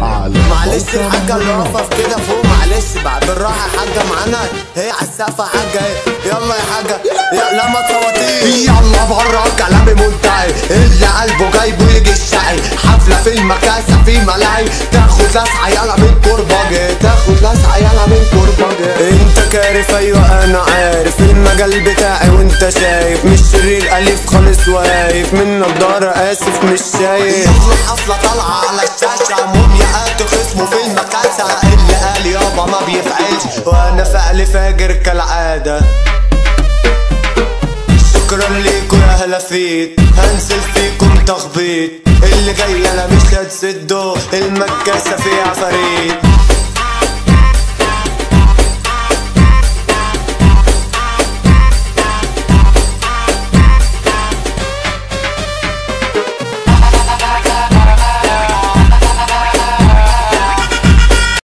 معلش الحاجة اللي واقفة في كده فوق معلش بعد الراحة يا حاجة معانا هي على السقفة حاجة يلا يا حاجة يا لا ما تصوتيش يلا بره كلامي منتهي اللي قلبه جايبه يجي الشقي حفلة في المكاسة في ملاهي تاخد لسعة يلا من كرباجي تاخد لسعة يلا من كرباجي انت كارف ايوه انا عارف المجال بتاعي وانت شايف مش شرير الف خالص واقف من نضارة اسف مش شايف حفلة طالعة على الشاشة مومياءات خصمه في المكاسة اللي قال يابا ما بيفعلش وانا فعل فاجر كالعادة شكرا ليكوا يا هلافيت هنزل فيكم تخبيط اللي جاي انا مش هتسده المكاسة فيها عفاريت